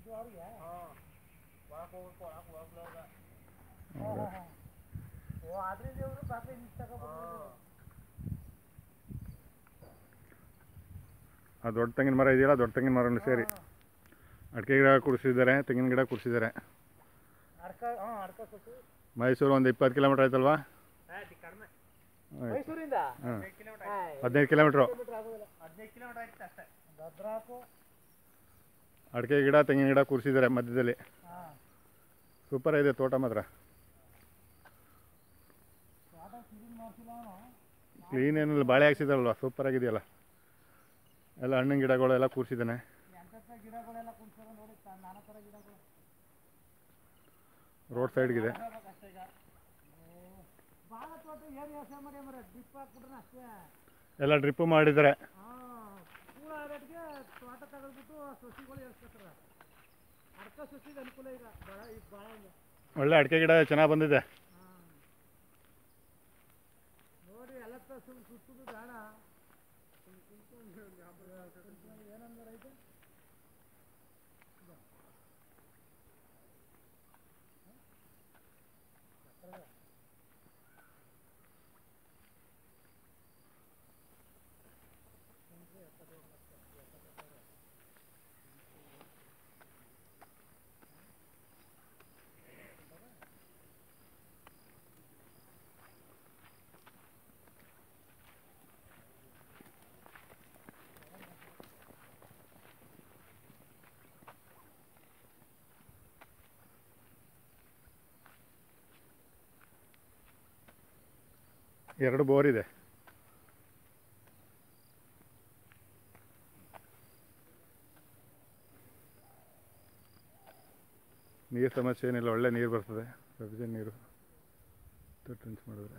ಇದು ಅವ್ರಿಗೆ ಹೌದಾ? ಓ ಅದ್ರಿಂದ ಇವರು ಬಾಕಿ ನಿಂತು ತಗೊಬೋದು ಆ ದೊಡ್ಡ ತೆಂಗಿನ ಮರ ಇದೆಯಲ್ಲ ದೊಡ್ಡ ತೆಂಗಿನ ಮರನು ಸೇರಿ ಅಡಿಕೆ ಗಿಡ ಕುಡಿಸಿದ್ದಾರೆ ತೆಂಗಿನ ಗಿಡ ಕುಡಿಸಿದ್ದಾರೆ ಅರ್ಕ ಹಾಂ ಅರ್ಕ ಕೊಟ್ಟು ಮೈಸೂರು ಒಂದು ಇಪ್ಪತ್ತು ಕಿಲೋಮೀಟ್ರ್ ಆಯ್ತಲ್ವಾ ಕಡಿಮೆ ಆಯ್ತು. ಮೈಸೂರಿಂದ ಹಾಂ ಕಿಲೋಮೀಟರ್ ಹದಿನೈದು ಕಿಲೋಮೀಟ್ರು ಕಿಲೋಮೀಟರ್ ಆಗೋದಿಲ್ಲ ಹದಿನೈದು ಕಿಲೋಮೀಟರ್ ಆಯ್ತು ಅಷ್ಟೇ ಭದ್ರಾಕು ಅಡಿಕೆ ಗಿಡ ತೆಂಗಿನ ಗಿಡ ಕೂರಿಸಿದ್ದಾರೆ ಮಧ್ಯದಲ್ಲಿ ಹಾಂ ಸೂಪರ್ ಇದೆ ತೋಟ ಮಾತ್ರ ತೋಟ ಕ್ಲೀನ್ ಮಾಡ್ಸಿಲ್ಲ ಅವನು ಕ್ಲೀನ್ ಏನಿಲ್ಲ ಬಾಳೆ ಹಾಕ್ಸಿದಾರಲ್ವ ಸೂಪರ್ ಆಗಿದೆಯಲ್ಲ ಎಲ್ಲ ಹಣ್ಣಿನ ಗಿಡಗಳು ಎಲ್ಲ ಕೂರಿಸಿದ್ದಾನೆ ಎಂತೆಂಥ ಗಿಡಗಳೆಲ್ಲ ಕುಂತ್ಕೊಂಡು ನೋಡಿ ತ- ನಾನಾ ಥರ ಗಿಡಗಳು ರೋಡ್ ಸೈಡ್ಗಿದೆ ಹೇಳ್ಬೇಕು ಅಷ್ಟೇ ಈಗ ಭಾಳ ತೋಟ ಏನು ವ್ಯವಸಾಯ ಮಾಡಿ ಮರ ಡಿಪ್ ಹಾಕ್ಬಿಟ್ರೆ ಅಷ್ಟೇ ಎಲ್ಲ ಡ್ರಿಪ್ಪು ಮಾಡಿದ್ದಾರೆ ಹಾಂ ಕೂಡ ರೇಟ್ಗೆ ತೋಟ ತಗೊಂಡ್ಬಿಟ್ಟು ಸಸಿಗಳು ಏರ್ಸ್ಕೊತಾರೆ ಅರ್ಕ ಸಸಿಗೆ ಅನುಕೂಲ ಈಗ ಭಾಳ ಈಗ ಭಾಳ ಇದೆ ಒಳ್ಳೆ ಅಡಿಕೆ ಗಿಡ ಚೆನ್ನಾಗಿ ಬಂದಿದೆ ಹಾಂ ನೋಡಿ ಎಲ್ಲ ಸುಮ್ ಸುತ್ತುದು ಬೇಡ ಏನಂದ್ರೆ ಐತೆ ಎರಡು ಬೋರ್ ಇದೆ ನೀರು ಸಮಸ್ಯೆ ಏನಿಲ್ಲ ಒಳ್ಳೆ ನೀರು ಬರ್ತದೆ ಸಬ್ಜಿ ನೀರು ಡ್ರಿನ್ಸ್ ಮಾಡಿದ್ರೆ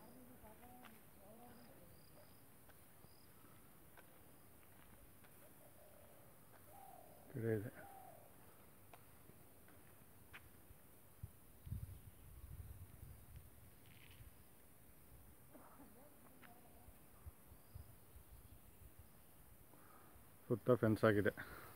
ಗಿಡ ಇದೆ ಸುತ್ತ ಫೆನ್ಸ್ ಆಗಿದೆ